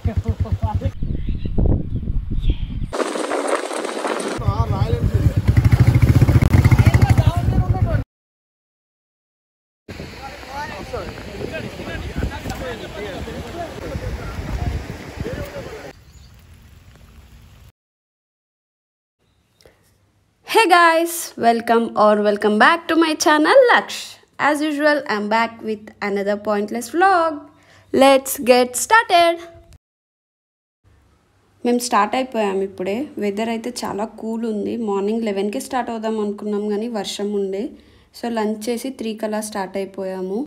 Hey guys, welcome or welcome back to my channel Laksh. As usual, I'm back with another pointless vlog. Let's get started. మేము start అయిపోయాం ఇప్పుడే weather అయితే చాలా cool ఉంది morning లెవెన్కే start అవుదాం అనుకున్నాం కానీ వర్షం ఉండే సో లంచ్ చేసి త్రీ కలా స్టార్ట్ అయిపోయాము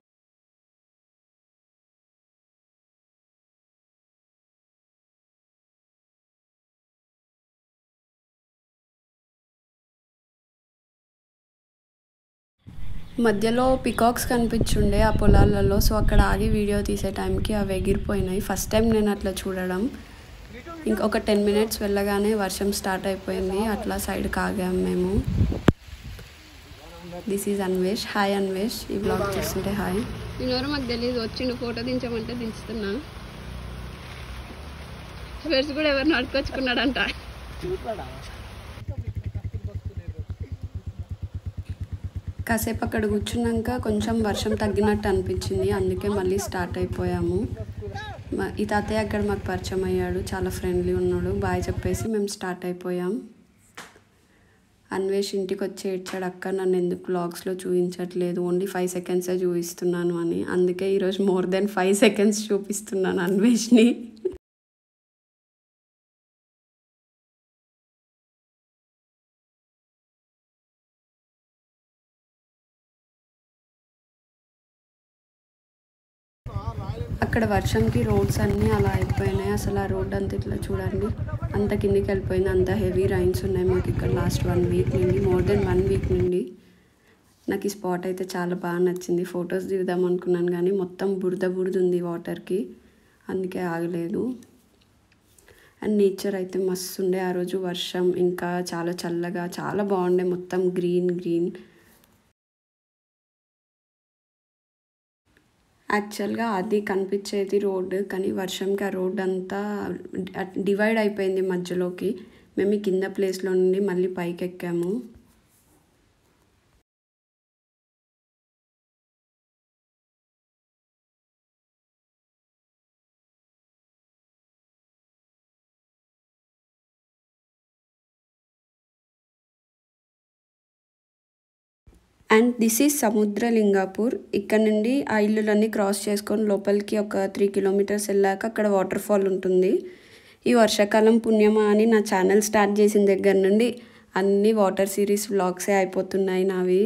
మధ్యలో పికాక్స్ కనిపించుండే ఆ పొలాలలో సో అక్కడ ఆగి వీడియో తీసే టైంకి అవి ఎగిరిపోయినాయి ఫస్ట్ టైం నేను అట్లా చూడడం ఇంకొక టెన్ మినిట్స్ వెళ్ళగానే వర్షం స్టార్ట్ అయిపోయింది అట్లా సైడ్కి ఆగాం మేము this is Anvesh hi Anvesh ఈ బ్లాగ్ చేస్తుంటే హాయ్ ఎవరో మాకు తెలియదు వచ్చిండు ఫోటో దించమంటే దించుతున్నా స్పెట్స్ కూడా ఎవరిని అడుకొచ్చుకున్నాడంట కాసేపు అక్కడ కూర్చున్నాక కొంచెం వర్షం తగ్గినట్టు అనిపించింది అందుకే మళ్ళీ స్టార్ట్ అయిపోయాము మ- ఈ తాతయ్య అక్కడ మాకు పరిచయం అయ్యాడు చాలా ఫ్రెండ్లీ ఉన్నాడు బాయ్ చెప్పేసి మేము స్టార్ట్ అయిపోయాం అన్వేష్ ఇంటికి వచ్చి ఏడ్చాడు అక్క నన్ను ఎందుకు బ్లాగ్స్లో చూపించట్లేదు ఓన్లీ ఫైవ్ సెకండ్సే చూపిస్తున్నాను అని అందుకే ఈరోజు మోర్ దెన్ ఫైవ్ సెకండ్స్ చూపిస్తున్నాను అన్వేష్ని అక్కడ వర్షంకి రోడ్స్ అన్నీ అలా అయిపోయినాయి అసలు ఆ రోడ్ అంతా ఇట్లా చూడండి అంత కిందికి వెళ్ళిపోయింది అంత హెవీ రైన్స్ ఉన్నాయి మాకు ఇక్కడ లాస్ట్ వన్ వీక్ నుండి మోర్ దెన్ వన్ వీక్ నుండి నాకు ఈ స్పాట్ అయితే చాలా బాగా నచ్చింది ఫొటోస్ దిగుదాం అనుకున్నాను కానీ మొత్తం బురద బురద ఉంది వాటర్కి అందుకే ఆగలేదు అండ్ నేచర్ అయితే మస్తు ఉండే ఆ రోజు వర్షం ఇంకా చాలా చల్లగా చాలా బాగుండే మొత్తం గ్రీన్ గ్రీన్ యాక్చువల్గా అది కనిపించేది రోడ్ కానీ వర్షంకి ఆ రోడ్ అంతా డివైడ్ అయిపోయింది మధ్యలోకి మేము ఈ కింద ప్లేస్లో నుండి మళ్ళీ పైకి ఎక్కాము అండ్ దిస్ ఈజ్ సముద్రలింగాపూర్ ఇక్కడ నుండి ఆ ఇల్లులన్నీ క్రాస్ చేసుకొని లోపలికి ఒక త్రీ కిలోమీటర్స్ వెళ్ళాక అక్కడ వాటర్ ఫాల్ ఉంటుంది ఈ వర్షాకాలం పుణ్యమా అని నా ఛానల్ స్టార్ట్ చేసిన దగ్గర నుండి అన్ని వాటర్ సిరీస్ వ్లాగ్సే అయిపోతున్నాయి నావి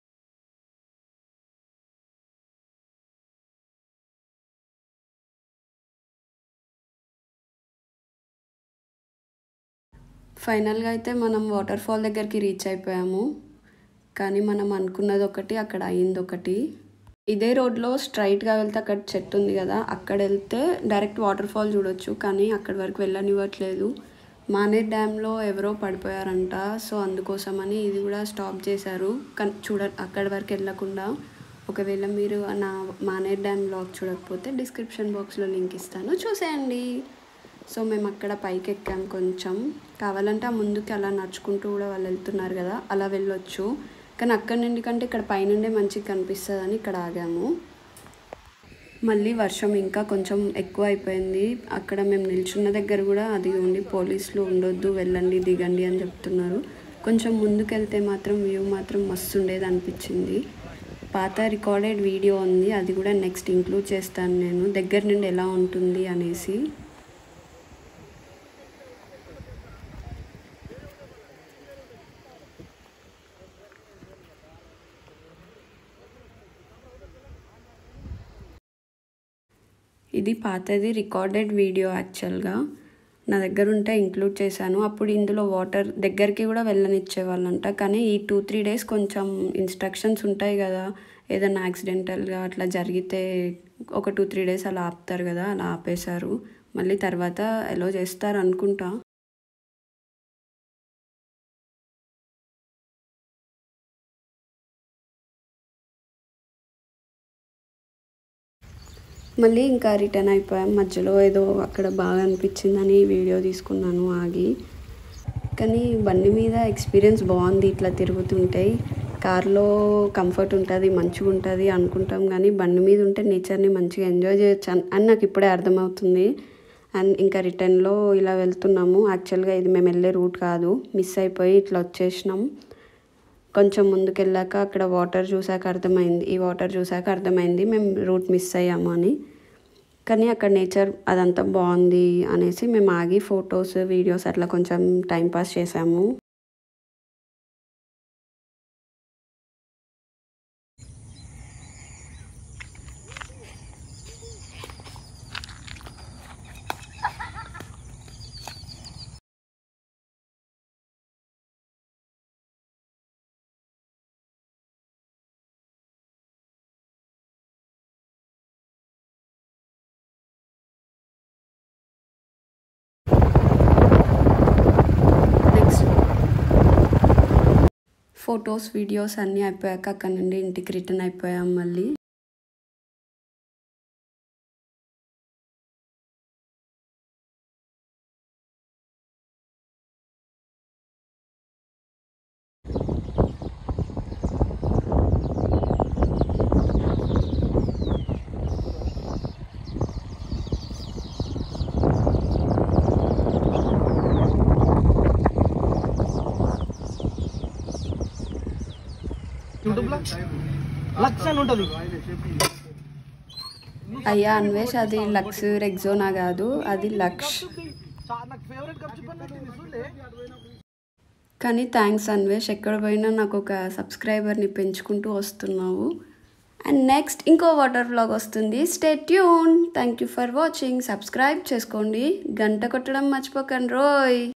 ఫైనల్గా అయితే మనం వాటర్ ఫాల్ దగ్గరికి రీచ్ అయిపోయాము కానీ మనం అనుకున్నది ఒకటి అక్కడ అయింది ఒకటి ఇదే రోడ్లో స్ట్రైట్గా వెళ్తే అక్కడ చెట్టు ఉంది కదా అక్కడ వెళ్తే డైరెక్ట్ వాటర్ ఫాల్ చూడొచ్చు కానీ అక్కడి వరకు వెళ్ళనివ్వట్లేదు మానేర్ డ్యామ్లో ఎవరో పడిపోయారంట సో అందుకోసమని ఇది కూడా స్టాప్ చేశారు కానీ చూడ అక్కడి వరకు వెళ్ళకుండా ఒకవేళ మీరు నా మానేర్ డ్యామ్ బ్లాగ్ చూడకపోతే డిస్క్రిప్షన్ బాక్స్లో లింక్ ఇస్తాను చూసేయండి సో మేము అక్కడ పైకి ఎక్కాం కొంచెం కావాలంటే ఆ ముందుకి అలా నడుచుకుంటూ కూడా వాళ్ళు వెళ్తున్నారు కదా అలా వెళ్ళొచ్చు కానీ అక్కడ నుండి కంటే ఇక్కడ పైనుండే మంచిగా కనిపిస్తుందని ఇక్కడ ఆగాము మళ్ళీ వర్షం ఇంకా కొంచెం ఎక్కువ అయిపోయింది అక్కడ మేము నిల్చున్న దగ్గర కూడా అది ఉండి పోలీసులు ఉండొద్దు వెళ్ళండి దిగండి అని చెప్తున్నారు కొంచెం ముందుకెళ్తే మాత్రం వ్యూ మాత్రం మస్తు ఉండేది అనిపించింది పాత రికార్డెడ్ వీడియో ఉంది అది కూడా నెక్స్ట్ ఇంక్లూడ్ చేస్తాను నేను దగ్గర నుండి ఎలా ఉంటుంది అనేసి ఇది పాతది రికార్డెడ్ వీడియో యాక్చువల్గా నా దగ్గర ఉంటే ఇంక్లూడ్ చేశాను అప్పుడు ఇందులో వాటర్ దగ్గరికి కూడా వెళ్ళనిచ్చేవాళ్ళంట కానీ ఈ టూ త్రీ డేస్ కొంచెం ఇన్స్ట్రక్షన్స్ ఉంటాయి కదా ఏదైనా యాక్సిడెంటల్గా అట్లా జరిగితే ఒక టూ త్రీ డేస్ అలా ఆపుతారు కదా అలా ఆపేశారు మళ్ళీ తర్వాత ఎలో చేస్తారు అనుకుంటా మళ్ళీ ఇంకా రిటర్న్ అయిపోయాం మధ్యలో ఏదో అక్కడ బాగా అనిపించిందని వీడియో తీసుకున్నాను ఆగి కానీ బండి మీద ఎక్స్పీరియన్స్ బాగుంది ఇట్లా తిరుగుతుంటాయి కార్లో కంఫర్ట్ ఉంటుంది మంచిగా ఉంటుంది అనుకుంటాం కానీ బండి మీద ఉంటే నేచర్ని మంచిగా ఎంజాయ్ చేయొచ్చు అని అని నాకు ఇప్పుడే అర్థమవుతుంది అండ్ ఇంకా రిటర్న్లో ఇలా వెళ్తున్నాము యాక్చువల్గా ఇది మేము వెళ్ళే రూట్ కాదు మిస్ అయిపోయి ఇట్లా వచ్చేసినాం కొంచెం ముందుకెళ్ళాక అక్కడ వాటర్ చూసాక అర్థమైంది ఈ వాటర్ చూసాక అర్థమైంది మేము రూట్ మిస్ అయ్యాము అని కానీ అక్కడ నేచర్ అదంతా బాగుంది అనేసి మేము ఆగి ఫొటోస్ వీడియోస్ అట్లా కొంచెం టైం పాస్ చేసాము నెక్స్ట్ ఫొటోస్ వీడియోస్ అన్నీ అయిపోయాక అక్కడ నుండి ఇంటికి రిటర్న్ అయిపోయాం మళ్ళీ యూట్యూబ్ లో లక్ష అని ఉంటది అయ్యా అన్వేష్ అది లక్స్ రెగ్జోనా కాదు అది లక్ష్ చా- నాకు ఫేవరెట్ కప్ చెప్పండి చూడలే కానీ థ్యాంక్స్ అన్వేష్ ఎక్కడ పోయినా నాకు ఒక సబ్స్క్రైబర్ని పెంచుకుంటూ వస్తున్నావు అండ్ నెక్స్ట్ ఇంకో వాటర్ వ్లాగ్ వస్తుంది stay tune thank you for watching subscribe చేసుకోండి గంట కొట్టడం మర్చిపోకండి రోయ్